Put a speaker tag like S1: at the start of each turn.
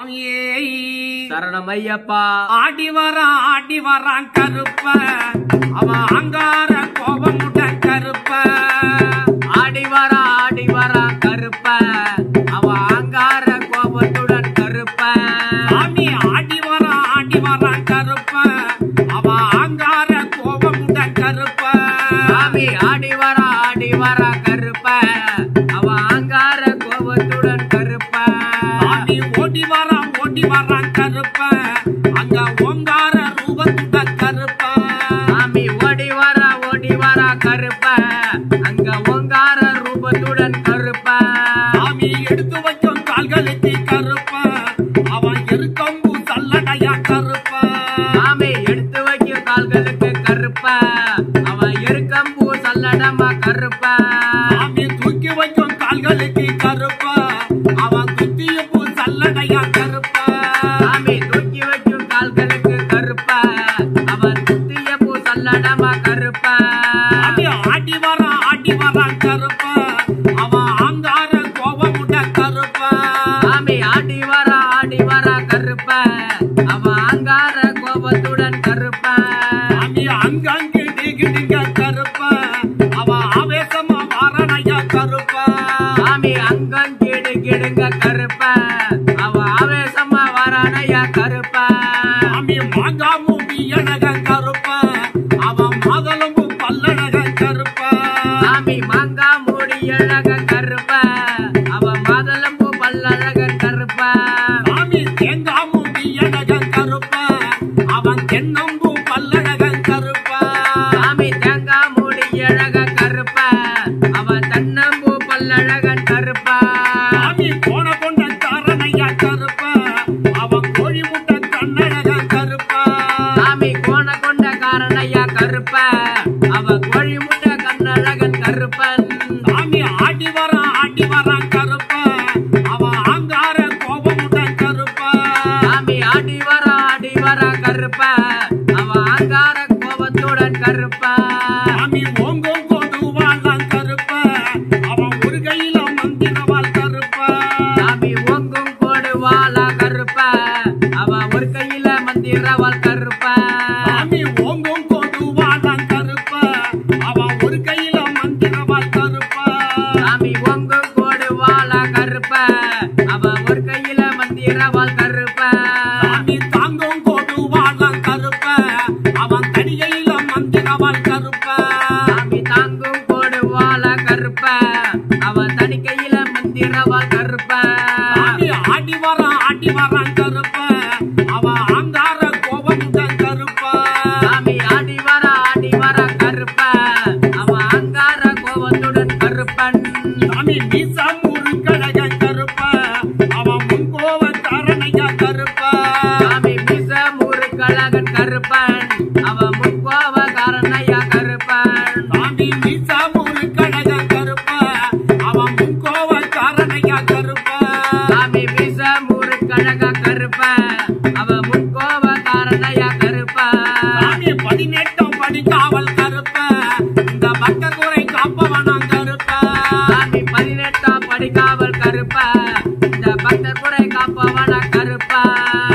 S1: சரணம் ஐயப்பா
S2: ஆடி வரான் ஆடி வரான் கருப்ப அவன் அங்கார கோபமுட கருப்ப
S1: ஆடி வரா ஆடி வரா கருப்ப அவ அங்கார கோபத்துடன் கருப்ப
S2: சாமி ஆடி வரான் ஆடி வரான் கருப்ப அவன் அங்கார கோபமுட கருப்ப
S1: சாமி ஆடி வரா ஆடி வரா கருப்ப அவ அங்கார கோபத்துடன் கருப்ப
S2: சாமி ஓடி வரான் ஓடி வரான் கருப்ப அங்க ஓங்கார ரூபத்துட கருப்ப
S1: சாமி ஓடி வரா ஓடி வரா கருப்ப அங்க ஓங்கார ரூபத்துடன் கருப்ப
S2: சாமி எடுத்து வைக்கும் கால்களுக்கு கருப்ப அவன் இருக்கம்பு சல்லடையா கருப்ப
S1: சாமி எடுத்து வைக்கும் கால்களுக்கு கருப்ப அவன் எருக்கம்பூ சல்லடமா கருப்ப
S2: சாமி தூக்கி வைக்கும் கால்களுக்கு கருப்ப அவன் குத்திய பூ சல்லடையா கருப்ப
S1: சாமி தூக்கி வைக்கும் கால்களுக்கு கருப்ப அவன் குத்திய பூ சல்லடமா கருப்ப
S2: சாமி ஆடி வரான் ஆடி வரான் கருப்ப அவன் அங்கார கோபமுட கருப்ப
S1: சாமி ஆடி வரா ஆடி வரா கருப்ப அவன் அங்கார கோபத்துடன் கருப்ப
S2: சாமி அங்கங்கு டிகிடிங்க கருப்ப அவன் ஆவேசமா வாரணையா கருப்ப
S1: சாமி அங்கம் கிடு கிடுங்க கருப்ப அவ ஆவேசமா வரானையா கருப்ப
S2: சாமி மாங்காமு பியனக கருப்ப அவன் மாதளம்பு பல்லனக கருப்ப
S1: சாமி மாங்கா மூடி அழக கருப்ப அவ மாதளம்பூ பல்லழக கருப்ப
S2: சாமி தேங்காமு பியனக கருப்ப அவன் தென்னம்பு பல்லனக கருப்ப
S1: சாமி தேங்காய் மூடி அழக கருப்ப அவ தன்னம்பூ பல்லழகன் கருப்ப
S2: சாமி போன கொண்ட காரணையா கருப்ப அவன் கோழி முட்டை கண்ணழக கருப்ப
S1: சாமி கோண கொண்ட காரணையா கருப்ப அவ கோழி முட்டை கண்ணழகன் கருப்பன்
S2: சாமி ஆடி வரான் ஆடி வரான் கருப்ப அவன் ஆங்கார கோபமுட கருப்ப
S1: சாமி ஆடி வர ஆடி வர கருப்ப அவ அங்கார கோபத்துடன் கருப்ப
S2: சாமி ஓங்கும் கொடுவாளான் கருப்ப அவன் ஒரு கையில மந்திரவாள் கருப்ப
S1: சாமி ஓங்கும் போடுவாள கருப்ப அவ ஒரு கையில மந்திரவாள் கருப்ப
S2: சாமி ஓங்கும் கொடுவாளான் கருப்ப அவன் ஒரு கையில மந்திரவாள் கருப்ப
S1: சாமி ஓங்கும் போடுவாள கருப்ப அவ ஒரு கையில மந்திரவாள் கருப்ப
S2: சாமி தாங்கும் கொடுவாளான் கருப்ப அவன் தனிகையில மந்திரவாள் கருப்ப
S1: சாமி தாங்கும் போடுவாள கருப்ப அவ தனி கையில மந்திரவாள் கருப்ப
S2: சாமி ஆடி வரான் ஆடி வரான் கருப்ப அவன் ஆங்கார கோபமுட கருப்ப
S1: சாமி ஆடி வர ஆடி வர கருப்ப அவ அங்கார கோபத்துடன் கருப்பன்
S2: சாமி மீசா முருகழக கருப்ப அவன் முன்கோவ காரணையா கருப்ப
S1: சாமி மிச மூறு கழகன் கருப்பன் அவ முக்கோவ காரணையா கருப்பன்
S2: சாமி மீசா முருகழக கருப்ப அவன் முன்கோவ காரணையா கருப்ப
S1: சாமி மிச மூறு கழக கருப்ப அவ முக்கோவ காரணையா கருப்ப
S2: சாமி பதினெட்டும் படிக்காவல் கருப்ப இந்த பக்க குறை காப்பவனாம் கருப்ப
S1: சாமி பதினெட்டாம் படிக்காவல் கருப்ப இந்த பக்தர் குறை காப்பவன கருப்ப